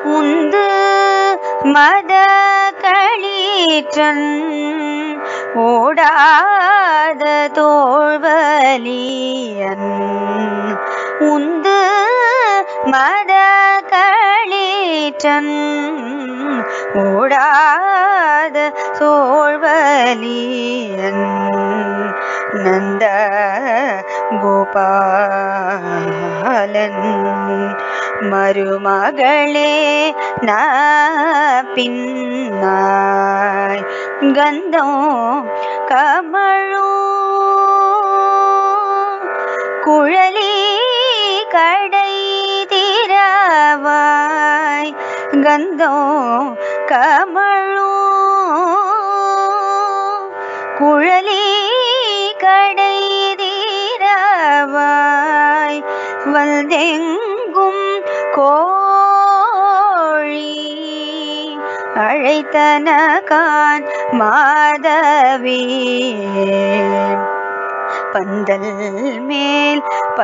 உந்து மத களீற்றன் ஓடாத தோழ்வலியன் உந்து மத களீற்றன் ஓடாத சோழ்வலியன் நந்த கோபாலன் மருமகளே ந பின்னாய் கந்தம் கமழும் குழலி கடை திரவாய் கந்தம் கமழும் குழலி கடை தீரவாய் வல்தெங்கும் கோழி அழைத்தனகான் மாதவி பந்தல் மேல்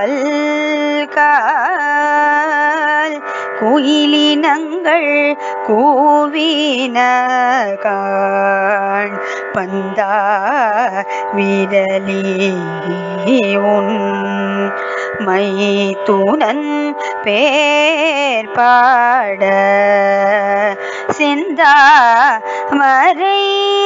பல்கால் குயிலினங்கள் கூவின காண் பந்தா விரலி உன் மைத்துனன் பேர் பாட செந்தா மறை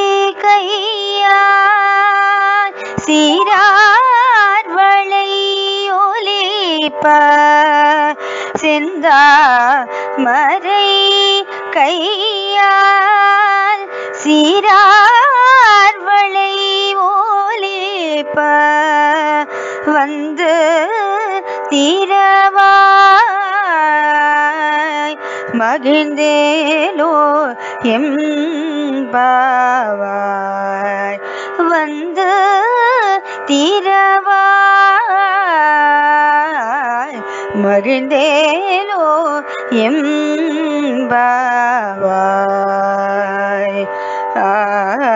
கையார் சீரார் வளை ஒலிப்ப செந்தா மறை கையால் சீரார் வளை ஒலிப்ப வந்து தீரவாய் மகிழ்ந்தேலோ எம்பாவாய் வந்து தீரவாய் மகிழ்ந்தேலோ எம்பாவாய் ஆ